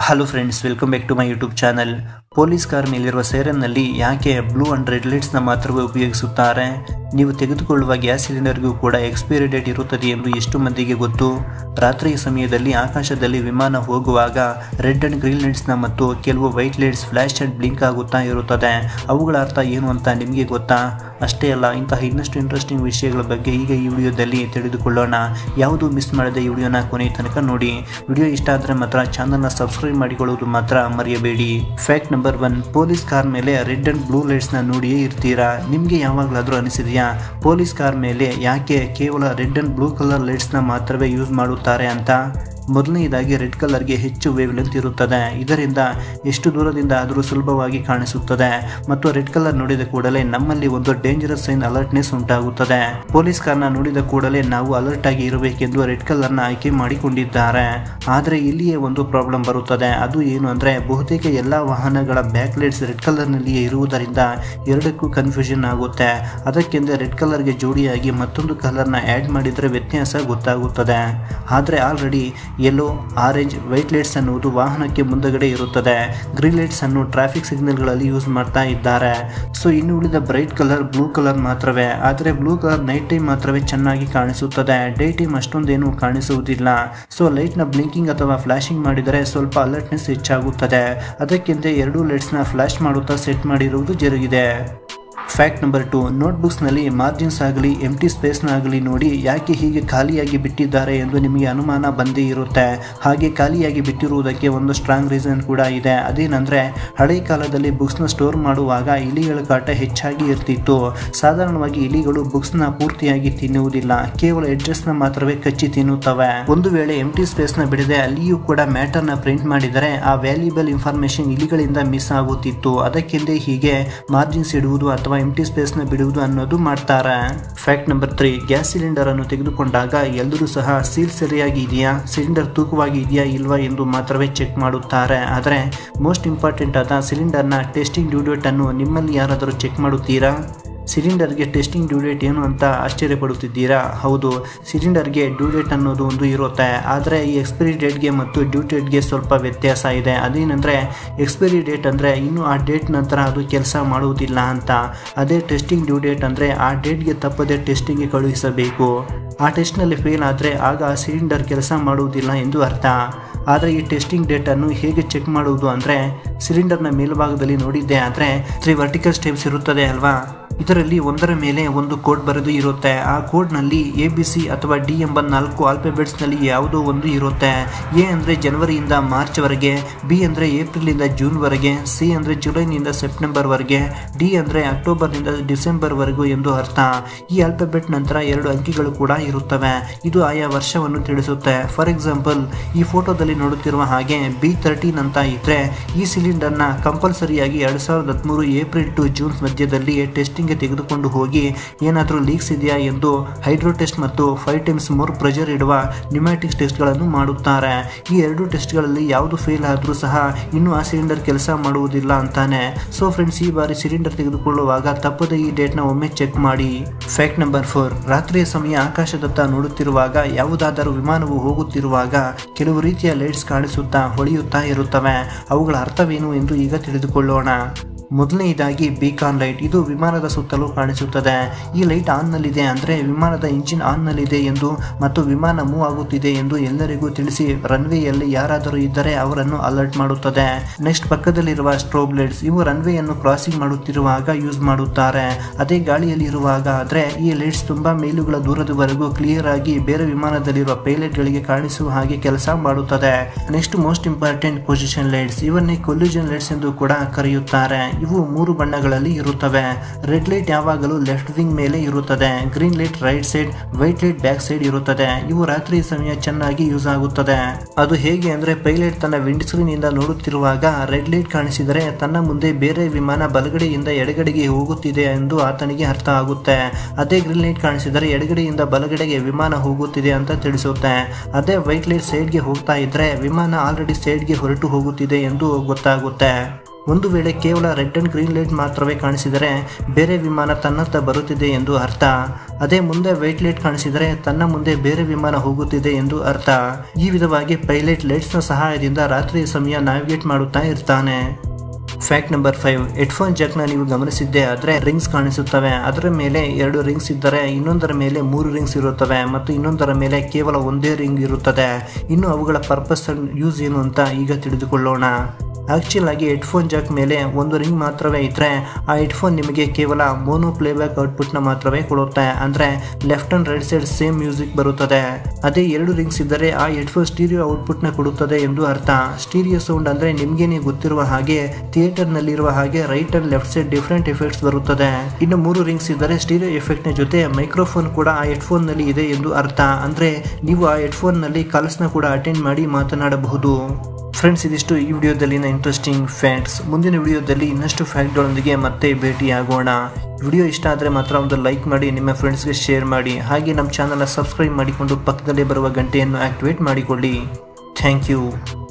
hello friends welcome back to my YouTube channel police car ಮೇಲಿರುವ ಸೇರನ್ನಲ್ಲಿ ಯಾಕೆ blue and red ಲೈಟ್ಸ್ನ ಮಾತ್ರವೇ ಉಪಯೋಗಿಸುತ್ತಾರೆ ನೀವು ತೆಗೆದುಕೊಳ್ಳುವ ಗ್ಯಾಸ್ ಸಿಲಿಂಡರ್ಗೂ ಕೂಡ ಎಕ್ಸ್ಪೈರಿ ಡೇಟ್ ಇರುತ್ತದೆ ಎಂದು ಎಷ್ಟು ಮಂದಿಗೆ ಗೊತ್ತು ರಾತ್ರಿಯ ಸಮಯದಲ್ಲಿ ಆಕಾಶದಲ್ಲಿ ವಿಮಾನ ಹೋಗುವಾಗ ರೆಡ್ ಅಂಡ್ ಗ್ರೀನ್ ಲೈಟ್ಸ್ನ ಮತ್ತು ಕೆಲವು white lights flash and blink ಆಗುತ್ತಾ ಇರುತ್ತದೆ ಅವುಗಳ ಅರ್ಥ ಏನು ಅಂತ ನಿಮಗೆ ಗೊತ್ತಾ ಅಷ್ಟೇ ಅಲ್ಲ ಇಂತಹ ಇನ್ನಷ್ಟು ಇಂಟ್ರೆಸ್ಟಿಂಗ್ ವಿಷಯಗಳ ಬಗ್ಗೆ ಈಗ ಈ ವಿಡಿಯೋದಲ್ಲಿ ತಿಳಿದುಕೊಳ್ಳೋಣ ಯಾವುದು ಮಿಸ್ ಮಾಡದೆ ಈ ವಿಡಿಯೋನ ಕೊನೆಯ ತನಕ ನೋಡಿ ವಿಡಿಯೋ ಇಷ್ಟ ಆದರೆ ಮಾತ್ರ ಚಾನಲ್ನ ಸಬ್ಸ್ಕ್ರೈಬ್ ಮಾಡಿಕೊಳ್ಳುವುದು ಮಾತ್ರ ಮರೆಯಬೇಡಿ fact number one police car ಮೇಲೆ ರೆಡ್ ಅಂಡ್ ಬ್ಲೂ ಲೈಟ್ಸ್ನ ನೋಡಿಯೇ ಇರ್ತೀರಾ ನಿಮಗೆ ಯಾವಾಗಲಾದರೂ ಅನಿಸಿದೆಯಾ ಪೊಲೀಸ್ ಕಾರ್ ಮೇಲೆ ಯಾಕೆ ಕೇವಲ ರೆಡ್ ಅಂಡ್ ಬ್ಲೂ ಕಲರ್ ಲೈಟ್ಸ್ನ ಮಾತ್ರವೇ ಯೂಸ್ ಮಾಡುತ್ತಾರೆ ಅಂತ ಮೊದಲನೆಯದಾಗಿ ರೆಡ್ ಕಲರ್ಗೆ ಹೆಚ್ಚು ವೇವ್ ಲೆಂತ್ ಇರುತ್ತದೆ ಇದರಿಂದ ಎಷ್ಟು ದೂರದಿಂದ ಆದರೂ ಸುಲಭವಾಗಿ ಕಾಣಿಸುತ್ತದೆ ಮತ್ತು ರೆಡ್ ಕಲರ್ ನೋಡಿದ ಕೂಡಲೇ ನಮ್ಮಲ್ಲಿ ಒಂದು ಡೇಂಜರಸ್ ಸೈನ್ ಅಲರ್ಟ್ನೆಸ್ ಉಂಟಾಗುತ್ತದೆ ಪೊಲೀಸ್ ಕಾರ್ನ ನೋಡಿದ ಕೂಡಲೇ ನಾವು ಅಲರ್ಟ್ ಆಗಿ ಇರಬೇಕೆಂದು ರೆಡ್ ಕಲರ್ನ ಆಯ್ಕೆ ಮಾಡಿಕೊಂಡಿದ್ದಾರೆ ಆದರೆ ಇಲ್ಲಿಯೇ ಒಂದು ಪ್ರಾಬ್ಲಮ್ ಬರುತ್ತದೆ ಅದು ಏನು ಅಂದರೆ ಬಹುತೇಕ ಎಲ್ಲ ವಾಹನಗಳ ಬ್ಯಾಕ್ ಲೈಟ್ಸ್ ರೆಡ್ ಕಲರ್ನಲ್ಲಿಯೇ ಇರುವುದರಿಂದ ಎರಡಕ್ಕೂ ಕನ್ಫ್ಯೂಷನ್ ಆಗುತ್ತೆ ಅದಕ್ಕೆಂದೇ ರೆಡ್ ಕಲರ್ಗೆ ಜೋಡಿಯಾಗಿ ಮತ್ತೊಂದು ಕಲರ್ನ ಆ್ಯಡ್ ಮಾಡಿದರೆ ವ್ಯತ್ಯಾಸ ಗೊತ್ತಾಗುತ್ತದೆ ಆದರೆ already yellow orange white lights ಅನ್ನುವುದು ವಾಹನಕ್ಕೆ ಮುಂದಗಡೆ ಇರುತ್ತದೆ ಗ್ರೀನ್ ಲೈಟ್ಸ್ ಅನ್ನು ಟ್ರಾಫಿಕ್ ಸಿಗ್ನಲ್ಗಳಲ್ಲಿ ಯೂಸ್ ಮಾಡ್ತಾ ಇದ್ದಾರೆ ಸೊ ಇನ್ನು ಉಳಿದ ಬ್ರೈಟ್ ಕಲರ್ ಬ್ಲೂ ಕಲರ್ ಮಾತ್ರವೇ ಆದರೆ ಬ್ಲೂ ಕಲರ್ ನೈಟ್ ಟೈಮ್ ಮಾತ್ರವೇ ಚೆನ್ನಾಗಿ ಕಾಣಿಸುತ್ತದೆ ಡೇ ಟೈಮ್ ಅಷ್ಟೊಂದೇನು ಕಾಣಿಸುವುದಿಲ್ಲ ಸೊ ಲೈಟ್ನ ಬ್ಲಿಂಕಿಂಗ್ ಅಥವಾ ಫ್ಲಾಶಿಂಗ್ ಮಾಡಿದರೆ ಸ್ವಲ್ಪ ಅಲರ್ಟ್ನೆಸ್ ಹೆಚ್ಚಾಗುತ್ತದೆ ಅದಕ್ಕಿಂತ ಎರಡೂ ಲೈಟ್ಸ್ನ ಫ್ಲಾಶ್ ಮಾಡುತ್ತಾ ಸೆಟ್ ಮಾಡಿರುವುದು ಜರುಗಿದೆ ಫ್ಯಾಕ್ಟ್ ನಂಬರ್ ಟು ನೋಟ್ಬುಕ್ಸ್ನಲ್ಲಿ ಮಾರ್ಜಿನ್ಸ್ ಆಗಲಿ ಎಂಟಿ ಸ್ಪೇಸ್ನಾಗಲಿ ನೋಡಿ ಯಾಕೆ ಹೀಗೆ ಖಾಲಿಯಾಗಿ ಬಿಟ್ಟಿದ್ದಾರೆ ಎಂದು ನಿಮಗೆ ಅನುಮಾನ ಬಂದೇ ಇರುತ್ತೆ ಹಾಗೆ ಖಾಲಿಯಾಗಿ ಬಿಟ್ಟಿರುವುದಕ್ಕೆ ಒಂದು ಸ್ಟ್ರಾಂಗ್ ರೀಸನ್ ಕೂಡ ಇದೆ ಅದೇನೆಂದರೆ ಹಳೆಯ ಕಾಲದಲ್ಲಿ ಬುಕ್ಸ್ನ ಸ್ಟೋರ್ ಮಾಡುವಾಗ ಇಲಿಗಳ ಕಾಟ ಹೆಚ್ಚಾಗಿ ಇರ್ತಿತ್ತು ಸಾಧಾರಣವಾಗಿ ಇಲಿಗಳು ಬುಕ್ಸ್ನ ಪೂರ್ತಿಯಾಗಿ ತಿನ್ನುವುದಿಲ್ಲ ಕೇವಲ ಎಡ್ರೆಸ್ನ ಮಾತ್ರವೇ ಕಚ್ಚಿ ತಿನ್ನುತ್ತವೆ ಒಂದು ವೇಳೆ ಎಂಟಿ ಸ್ಪೇಸ್ನ ಬಿಡದೆ ಅಲ್ಲಿಯೂ ಕೂಡ ಮ್ಯಾಟರ್ನ ಪ್ರಿಂಟ್ ಮಾಡಿದರೆ ಆ ವ್ಯಾಲ್ಯೂಬಲ್ ಇನ್ಫಾರ್ಮೇಶನ್ ಇಲಿಗಳಿಂದ ಮಿಸ್ ಆಗುತ್ತಿತ್ತು ಅದಕ್ಕೆಂದೇ ಹೀಗೆ ಮಾರ್ಜಿನ್ಸ್ ಇಡುವುದು ಅಥವಾ ಎಂಟಿ ಸ್ಪೇಸ್ನ ಬಿಡುವುದು ಅನ್ನೋದು ಮಾಡ್ತಾರೆ fact number three gas cylinder ಅನ್ನು ತೆಗೆದುಕೊಂಡಾಗ ಎಲ್ಲರೂ ಸಹ ಸೀಲ್ ಸರಿಯಾಗಿ ಇದೆಯಾ ಸಿಲಿಂಡರ್ ತೂಕವಾಗಿ ಇದೆಯಾ ಇಲ್ವಾ ಎಂದು ಮಾತ್ರವೇ ಚೆಕ್ ಮಾಡುತ್ತಾರೆ ಆದರೆ ಮೋಸ್ಟ್ ಇಂಪಾರ್ಟೆಂಟ್ ಆದ ಸಿಲಿಂಡರ್ನ ಟೆಸ್ಟಿಂಗ್ ಡ್ಯೂ ಡೇಟ್ ಅನ್ನು ನಿಮ್ಮಲ್ಲಿ ಯಾರಾದರೂ ಚೆಕ್ ಮಾಡುತ್ತೀರಾ ಸಿಲಿಂಡರ್ಗೆ ಟೆಸ್ಟಿಂಗ್ ಡ್ಯೂ ಡೇಟ್ ಏನು ಅಂತ ಆಶ್ಚರ್ಯಪಡುತ್ತಿದ್ದೀರಾ ಹೌದು ಸಿಲಿಂಡರ್ಗೆ ಡ್ಯೂ ಡೇಟ್ ಅನ್ನೋದು ಒಂದು ಇರುತ್ತೆ ಆದರೆ ಈ ಎಕ್ಸ್ಪೈರಿ ಡೇಟ್ಗೆ ಮತ್ತು ಡ್ಯೂ ಡೇಟ್ಗೆ ಸ್ವಲ್ಪ ವ್ಯತ್ಯಾಸ ಇದೆ ಅದೇನೆಂದರೆ ಎಕ್ಸ್ಪೈರಿ ಡೇಟ್ ಅಂದರೆ ಇನ್ನು ಆ ಡೇಟ್ ನಂತರ ಅದು ಕೆಲಸ ಮಾಡುವುದಿಲ್ಲ ಅಂತ ಅದೇ ಟೆಸ್ಟಿಂಗ್ ಡ್ಯೂ ಡೇಟ್ ಅಂದರೆ ಆ ಡೇಟ್ಗೆ ತಪ್ಪದೆ ಟೆಸ್ಟಿಂಗ್ಗೆ ಕಳುಹಿಸಬೇಕು ಆ ಟೆಸ್ಟ್ನಲ್ಲಿ ಫೇಲ್ ಆದರೆ ಆಗ ಆ ಸಿಲಿಂಡರ್ ಕೆಲಸ ಮಾಡುವುದಿಲ್ಲ ಎಂದು ಅರ್ಥ ಆದರೆ ಈ ಟೆಸ್ಟಿಂಗ್ ಡೇಟನ್ನು ಹೇಗೆ ಚೆಕ್ ಮಾಡುವುದು ಅಂದರೆ ಸಿಲಿಂಡರ್ನ ಮೇಲ್ಭಾಗದಲ್ಲಿ ನೋಡಿದ್ದೆ ಆದರೆ ತ್ರೀ ವರ್ಟಿಕಲ್ ಸ್ಟೆಪ್ಸ್ ಇರುತ್ತದೆ ಅಲ್ವಾ ಇದರಲ್ಲಿ ಒಂದರ ಮೇಲೆ ಒಂದು ಕೋಡ್ ಬರೆದು ಇರುತ್ತೆ ಆ ಕೋಡ್ನಲ್ಲಿ ಎ ಬಿ ಸಿ ಅಥವಾ ಡಿ ಎಂಬ ನಾಲ್ಕು ಆಲ್ಫಾಬೆಟ್ಸ್ನಲ್ಲಿ ಯಾವುದೋ ಒಂದು ಇರುತ್ತೆ ಎ ಅಂದರೆ ಜನವರಿಯಿಂದ ಮಾರ್ಚ್ವರೆಗೆ ಬಿ ಅಂದರೆ ಏಪ್ರಿಲಿಂದ ಜೂನ್ವರೆಗೆ ಸಿ ಅಂದರೆ ಜುಲೈನಿಂದ ಸೆಪ್ಟೆಂಬರ್ವರೆಗೆ ಡಿ ಅಂದರೆ ಅಕ್ಟೋಬರ್ನಿಂದ ಡಿಸೆಂಬರ್ವರೆಗೂ ಎಂದು ಅರ್ಥ ಈ ಆಲ್ಫಾಬೆಟ್ ನಂತರ ಎರಡು ಅಂಕಿಗಳು ಕೂಡ ಇರುತ್ತವೆ ಇದು ಆಯಾ ವರ್ಷವನ್ನು ತಿಳಿಸುತ್ತೆ ಫಾರ್ ಎಕ್ಸಾಂಪಲ್ ಈ ಫೋಟೋದಲ್ಲಿ ನೋಡುತ್ತಿರುವ ಹಾಗೆ ಬಿ ತರ್ಟೀನ್ ಅಂತ ಇದ್ದರೆ ಈ ಸಿಲಿಂಡರ್ನ ಕಂಪಲ್ಸರಿಯಾಗಿ ಎರಡು ಸಾವಿರದ ಹದಿಮೂರು ಏಪ್ರಿಲ್ ಟು ಜೂನ್ ಮಧ್ಯದಲ್ಲಿ ಟೆಸ್ಟಿಂಗ್ ತೆಗೆದುಕೊಂಡು ಹೋಗಿ ಏನಾದರೂ ಲೀಕ್ಸ್ ಇದೆಯಾ ಎಂದು ಹೈಡ್ರೋ ಟೆಸ್ಟ್ ಮತ್ತು ಫೈವ್ ಟೈಮ್ಸ್ ಮೋರ್ ಪ್ರೆಷರ್ ಇಡುವ ನ್ಯೂಮ್ಯಾಟಿಕ್ಸ್ ಟೆಸ್ಟ್ಗಳನ್ನು ಮಾಡುತ್ತಾರೆ ಈ ಎರಡು ಟೆಸ್ಟ್ಗಳಲ್ಲಿ ಯಾವುದು ಫೇಲ್ ಆದರೂ ಸಹ ಇನ್ನೂ ಆ ಸಿಲಿಂಡರ್ ಕೆಲಸ ಮಾಡುವುದಿಲ್ಲ ಅಂತಾನೆ ಸೊ ಫ್ರೆಂಡ್ಸ್ ಈ ಬಾರಿ ಸಿಲಿಂಡರ್ ತೆಗೆದುಕೊಳ್ಳುವಾಗ ತಪ್ಪದೆ ಈ ಡೇಟ್ನ ಒಮ್ಮೆ ಚೆಕ್ ಮಾಡಿ ಫ್ಯಾಕ್ಟ್ ನಂಬರ್ ಫೋರ್ ರಾತ್ರಿಯ ಸಮಯ ಆಕಾಶದತ್ತ ನೋಡುತ್ತಿರುವಾಗ ಯಾವುದಾದರೂ ವಿಮಾನವು ಹೋಗುತ್ತಿರುವಾಗ ಕೆಲವು ರೀತಿಯ ಲೈಟ್ಸ್ ಕಾಣಿಸುತ್ತಾ ಹೊಳೆಯುತ್ತಾ ಇರುತ್ತವೆ ಅವುಗಳ ಅರ್ಥವೇನು ಎಂದು ಈಗ ತಿಳಿದುಕೊಳ್ಳೋಣ ಮೊದಲನೆಯದಾಗಿ ಬೀಕಾನ್ ಲೈಟ್ ಇದು ವಿಮಾನದ ಸುತ್ತಲೂ ಕಾಣಿಸುತ್ತದೆ ಈ ಲೈಟ್ ಆನ್ನಲ್ಲಿದೆ ಅಂದರೆ ವಿಮಾನದ ಇಂಜಿನ್ ಆನ್ನಲ್ಲಿದೆ ಎಂದು ಮತ್ತು ವಿಮಾನ ಮೂವ್ ಆಗುತ್ತಿದೆ ಎಂದು ಎಲ್ಲರಿಗೂ ತಿಳಿಸಿ ರನ್ವೇಯಲ್ಲಿ ಯಾರಾದರೂ ಇದ್ದರೆ ಅವರನ್ನು ಅಲರ್ಟ್ ಮಾಡುತ್ತದೆ ನೆಕ್ಸ್ಟ್ ಪಕ್ಕದಲ್ಲಿರುವ ಸ್ಟ್ರೋಬ್ ಲೈಟ್ಸ್ ಇವು ರನ್ವೇಯನ್ನು ಕ್ರಾಸಿಂಗ್ ಮಾಡುತ್ತಿರುವಾಗ ಯೂಸ್ ಮಾಡುತ್ತಾರೆ ಅದೇ ಗಾಳಿಯಲ್ಲಿ ಇರುವಾಗ ಆದರೆ ಈ ಲೈಟ್ಸ್ ತುಂಬಾ ಮೈಲುಗಳ ದೂರದವರೆಗೂ ಕ್ಲಿಯರ್ ಆಗಿ ಬೇರೆ ವಿಮಾನದಲ್ಲಿರುವ ಪೈಲಟ್ಗಳಿಗೆ ಕಾಣಿಸುವ ಹಾಗೆ ಕೆಲಸ ಮಾಡುತ್ತದೆ next most important position lights ಇವನ್ನೇ ಕೊಲ್ಯೂಷನ್ ಲೈಟ್ಸ್ ಎಂದು ಕೂಡ ಕರೆಯುತ್ತಾರೆ ಇವು ಮೂರು ಬಣ್ಣಗಳಲ್ಲಿ ಇರುತ್ತವೆ ರೆಡ್ ಲೈಟ್ ಯಾವಾಗಲೂ ಲೆಫ್ಟ್ ವಿಂಗ್ ಮೇಲೆ ಇರುತ್ತದೆ green light right side white light back side ಇರುತ್ತದೆ ಇವು ರಾತ್ರಿ ಸಮಯ ಚೆನ್ನಾಗಿ ಯೂಸ್ ಆಗುತ್ತದೆ ಅದು ಹೇಗೆ ಅಂದ್ರೆ ಪೈಲಟ್ ತನ್ನ ವಿಂಡ್ ಸ್ಕ್ರೀನ್ ಇಂದ ನೋಡುತ್ತಿರುವಾಗ ರೆಡ್ ಲೈಟ್ ಕಾಣಿಸಿದರೆ ತನ್ನ ಮುಂದೆ ಬೇರೆ ವಿಮಾನ ಬಲಗಡೆಯಿಂದ ಎಡಗಡೆಗೆ ಹೋಗುತ್ತಿದೆ ಎಂದು ಆತನಿಗೆ ಅರ್ಥ ಆಗುತ್ತೆ ಅದೇ ಗ್ರೀನ್ ಲೈಟ್ ಕಾಣಿಸಿದರೆ ಎಡಗಡೆಯಿಂದ ಬಲಗಡೆಗೆ ವಿಮಾನ ಹೋಗುತ್ತಿದೆ ಅಂತ ತಿಳಿಸುತ್ತೆ ಅದೇ ವೈಟ್ ಲೈಟ್ ಸೈಡ್ಗೆ ಹೋಗ್ತಾ ಇದ್ರೆ ವಿಮಾನ ಆಲ್ರೆಡಿ ಸೈಡ್ಗೆ ಹೊರಟು ಹೋಗುತ್ತಿದೆ ಎಂದು ಗೊತ್ತಾಗುತ್ತೆ ಒಂದು ವೇಳೆ ಕೇವಲ ರೆಡ್ ಅಂಡ್ ಗ್ರೀನ್ ಲೈಟ್ ಮಾತ್ರವೇ ಕಾಣಿಸಿದರೆ ಬೇರೆ ವಿಮಾನ ತನ್ನತ್ತ ಬರುತ್ತಿದೆ ಎಂದು ಅರ್ಥ ಅದೇ ಮುಂದೆ ವೈಟ್ ಲೈಟ್ ಕಾಣಿಸಿದರೆ ತನ್ನ ಮುಂದೆ ಬೇರೆ ವಿಮಾನ ಹೋಗುತ್ತಿದೆ ಎಂದು ಅರ್ಥ ಈ ವಿಧವಾಗಿ ಪೈಲಟ್ ಲೈಟ್ಸ್ನ ಸಹಾಯದಿಂದ ರಾತ್ರಿಯ ಸಮಯ ನ್ಯಾವಿಗೇಟ್ ಮಾಡುತ್ತಾ ಇರ್ತಾನೆ ಫ್ಯಾಕ್ಟ್ ನಂಬರ್ ಫೈವ್ ಹೆಡ್ಫೋನ್ ಜಾಕ್ನ ನೀವು ಗಮನಿಸಿದ್ದೆ ಆದರೆ ರಿಂಗ್ಸ್ ಕಾಣಿಸುತ್ತವೆ ಅದರ ಮೇಲೆ ಎರಡು ರಿಂಗ್ಸ್ ಇದ್ದರೆ ಇನ್ನೊಂದರ ಮೇಲೆ ಮೂರು ರಿಂಗ್ಸ್ ಇರುತ್ತವೆ ಮತ್ತು ಇನ್ನೊಂದರ ಮೇಲೆ ಕೇವಲ ಒಂದೇ ರಿಂಗ್ ಇರುತ್ತದೆ ಇನ್ನು ಅವುಗಳ ಪರ್ಪಸ್ ಯೂಸ್ ಏನು ಅಂತ ಈಗ ತಿಳಿದುಕೊಳ್ಳೋಣ ಆಕ್ಚುಲ್ ಆಗಿ ಹೆಡ್ಫೋನ್ ಜಾಕ್ ಮೇಲೆ ಒಂದು ರಿಂಗ್ ಮಾತ್ರವೇ ಇದ್ದರೆ ಆ ಹೆಡ್ಫೋನ್ ನಿಮಗೆ ಕೇವಲ ಮೋನೋ ಪ್ಲೇಬ್ಯಾಕ್ ಔಟ್ಪುಟ್ನ ಮಾತ್ರವೇ ಕೊಡುತ್ತೆ ಅಂದರೆ left and right side same music ಬರುತ್ತದೆ ಅದೇ ಎರಡು ರಿಂಗ್ಸ್ ಇದ್ದರೆ ಆ ಹೆಡ್ಫೋನ್ ಸ್ಟೀರಿಯೋ ಔಟ್ಪುಟ್ನ ಕೊಡುತ್ತದೆ ಎಂದು ಅರ್ಥ ಸ್ಟೀರಿಯೋ ಸೌಂಡ್ ಅಂದರೆ ನಿಮಗೆ ನೀವು ಗೊತ್ತಿರುವ ಹಾಗೆ ಥಿಯೇಟರ್ನಲ್ಲಿರುವ ಹಾಗೆ right and left side different effects ಬರುತ್ತದೆ ಇನ್ನು ಮೂರು ರಿಂಗ್ಸ್ ಇದ್ದರೆ ಸ್ಟೀರಿಯೋ ಎಫೆಕ್ಟ್ನ ಜೊತೆ ಮೈಕ್ರೋಫೋನ್ ಕೂಡ ಆ ಹೆಡ್ಫೋನ್ನಲ್ಲಿ ಇದೆ ಎಂದು ಅರ್ಥ ಅಂದರೆ ನೀವು ಆ ಹೆಡ್ಫೋನ್ನಲ್ಲಿ ಕಾಲ್ಸ್ನ ಕೂಡ ಅಟೆಂಡ್ ಮಾಡಿ ಮಾತನಾಡಬಹುದು ಫ್ರೆಂಡ್ಸ್ ಇದಿಷ್ಟು ಈ ವಿಡಿಯೋದಲ್ಲಿನ ಇಂಟ್ರೆಸ್ಟಿಂಗ್ ಫ್ಯಾಕ್ಟ್ಸ್ ಮುಂದಿನ ವಿಡಿಯೋದಲ್ಲಿ ಇನ್ನಷ್ಟು ಫ್ಯಾಕ್ಟ್ಗಳೊಂದಿಗೆ ಮತ್ತೆ ಭೇಟಿಯಾಗೋಣ ವಿಡಿಯೋ ಇಷ್ಟ ಆದರೆ ಮಾತ್ರ ಒಂದು ಲೈಕ್ ಮಾಡಿ ನಿಮ್ಮ ಫ್ರೆಂಡ್ಸ್ಗೆ ಶೇರ್ ಮಾಡಿ ಹಾಗೆ ನಮ್ಮ ಚಾನಲ್ನ ಸಬ್ಸ್ಕ್ರೈಬ್ ಮಾಡಿಕೊಂಡು ಪಕ್ಕದಲ್ಲೇ ಬರುವ ಗಂಟೆಯನ್ನು ಆಕ್ಟಿವೇಟ್ ಮಾಡಿಕೊಳ್ಳಿ ಥ್ಯಾಂಕ್ ಯು